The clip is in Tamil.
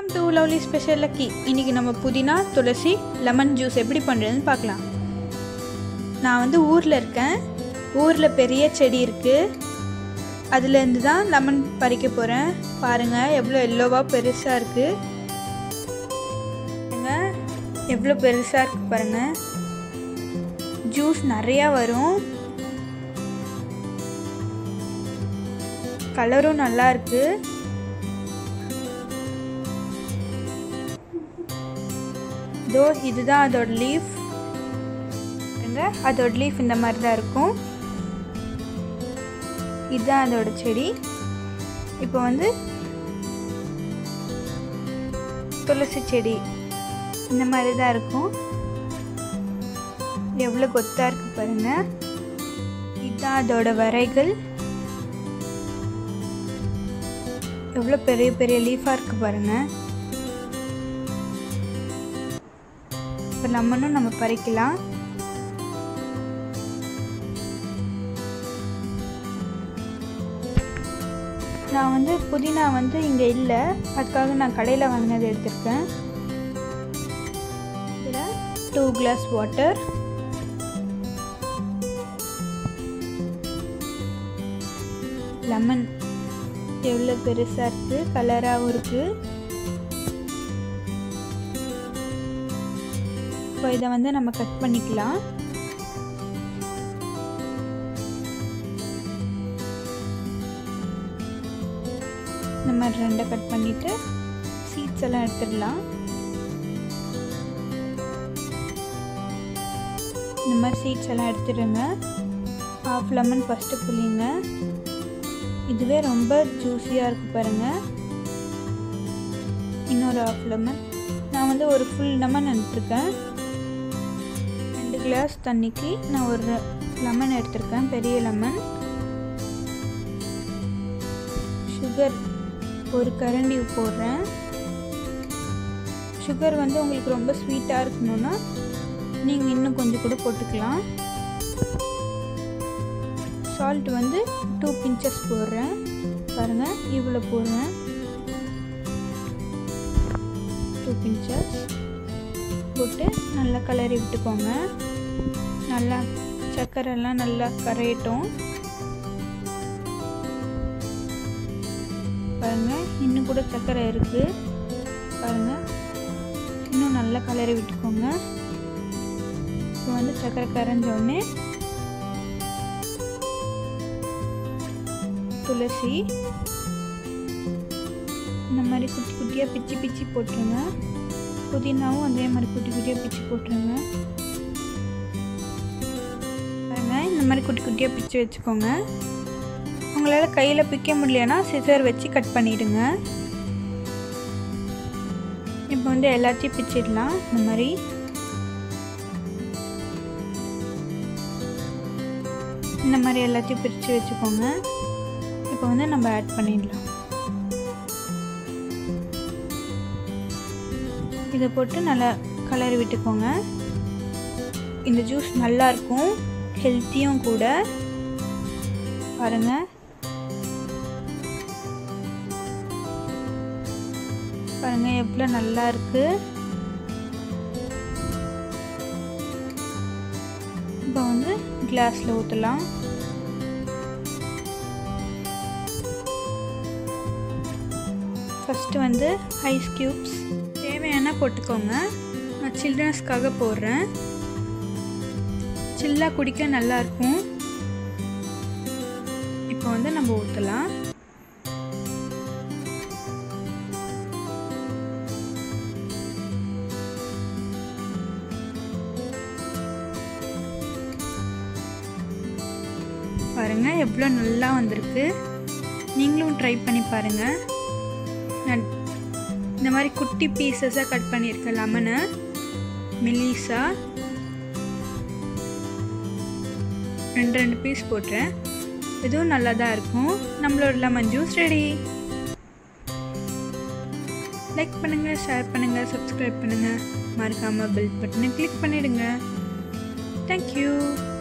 welcome to lovely special lucky இன்றைக்கி நம்ம புதினா துளசி லெமன் ஜூஸ் எப்படி பண்ணுறதுன்னு பார்க்கலாம் நான் வந்து ஊரில் இருக்கேன் ஊரில் பெரிய செடி இருக்குது அதுலேருந்து தான் லெமன் பறிக்க போகிறேன் பாருங்கள் எவ்வளோ எல்லோவாக பெருசாக இருக்குது பாருங்க எவ்வளோ பெருசாக இருக்குது பாருங்கள் ஜூஸ் நிறையா வரும் கலரும் நல்லா இருக்குது இதோ இதுதான் அதோட லீஃப் அதோட லீஃப் இந்த மாதிரி தான் இருக்கும் இதுதான் அதோட செடி இப்போ வந்து துளசி செடி இந்த மாதிரி தான் இருக்கும் எவ்வளோ கொத்தாக இருக்கு பாருங்க இதுதான் அதோட வரைகள் எவ்வளோ பெரிய பெரிய லீஃபாக இருக்கு பாருங்கள் இப்போ லெமனும் நம்ம பறிக்கலாம் நான் வந்து புதினா வந்து இங்கே இல்லை அதுக்காக நான் கடையில் வாங்கினது எடுத்திருக்கேன் இதில் டூ கிளாஸ் வாட்டர் லெமன் எவ்வளோ பெருசாக இருக்குது கலராகவும் இருக்குது இப்போ இதை வந்து நம்ம கட் பண்ணிக்கலாம் இந்த மாதிரி ரெண்டை கட் பண்ணிவிட்டு சீட்ஸ் எல்லாம் எடுத்துடலாம் இந்த மாதிரி சீட்ஸ் எல்லாம் எடுத்துடுங்க ஹாஃப் லெமன் ஃபஸ்ட்டு புளிங்க இதுவே ரொம்ப ஜூஸியாக இருக்குது பாருங்கள் இன்னொரு ஹாஃப் லெமன் நான் வந்து ஒரு ஃபுல் லெமன் எடுத்திருக்கேன் ரெண்டு கிளாஸ் தண்ணிக்கு நான் ஒரு லெமன் எடுத்திருக்கேன் பெரிய லெமன் சுகர் ஒரு கரண்டி போடுறேன் சுகர் வந்து உங்களுக்கு ரொம்ப ஸ்வீட்டாக இருக்கணும்னா நீங்கள் இன்னும் கொஞ்சம் கூட போட்டுக்கலாம் சால்ட் வந்து டூ பிஞ்சஸ் போடுறேன் பாருங்கள் இவ்வளோ போடுறேன் டூ பிஞ்சஸ் போட்டு நல்லா கலரி விட்டுக்கோங்க நல்லா சர்க்கரைலாம் நல்லா கரையட்டும் பாருங்கள் இன்னும் கூட சர்க்கரை இருக்குது பாருங்கள் இன்னும் நல்லா கலரி விட்டுக்கோங்க இப்போ வந்து சர்க்கரை கரைஞ்சோடனே துளசி இந்த மாதிரி குட்டி குட்டியாக பிச்சு பிச்சு போட்டுருங்க புதினாவும் அதே மாதிரி குட்டி குட்டியாக பிச்சு போட்டுருங்க பாருங்க இந்த மாதிரி குட்டி குட்டியாக பிச்சு வச்சுக்கோங்க உங்களால் கையில் பிக்க முடியலன்னா சிசர் வச்சு கட் பண்ணிவிடுங்க இப்போ வந்து எல்லாத்தையும் பிச்சிடலாம் இந்த மாதிரி இந்த மாதிரி எல்லாத்தையும் பிரித்து வச்சுக்கோங்க இப்போ வந்து நம்ம ஆட் பண்ணிடலாம் இதை போட்டு நல்லா கலரி விட்டுக்கோங்க இந்த ஜூஸ் நல்லாயிருக்கும் ஹெல்த்தியும் கூட பாருங்கள் பாருங்கள் எவ்வளோ நல்லா இருக்குது இப்போ வந்து கிளாஸில் ஊற்றலாம் ஃபஸ்ட்டு வந்து ஐஸ் க்யூப்ஸ் தேவையான போட்டுக்கோங்க நான் சில்ட்ரன்ஸ்க்காக போடுறேன் சில்லாக குடிக்க நல்லாயிருக்கும் இப்போ வந்து நம்ம ஊற்றலாம் பாருங்கள் எவ்வளோ நல்லா வந்திருக்கு நீங்களும் ட்ரை பண்ணி பாருங்கள் நான் இந்த மாதிரி குட்டி பீசஸாக கட் பண்ணியிருக்கேன் லெமனை மெலிசா ரெண்டு ரெண்டு பீஸ் போட்டுறேன் இதுவும் நல்லா தான் இருக்கும் நம்மளோட லெமன் ஜூஸ் ரெடி லைக் பண்ணுங்கள் ஷேர் பண்ணுங்கள் சப்ஸ்கிரைப் பண்ணுங்கள் மறக்காமல் பெல் பட்டனை கிளிக் பண்ணிவிடுங்க தேங்க்யூ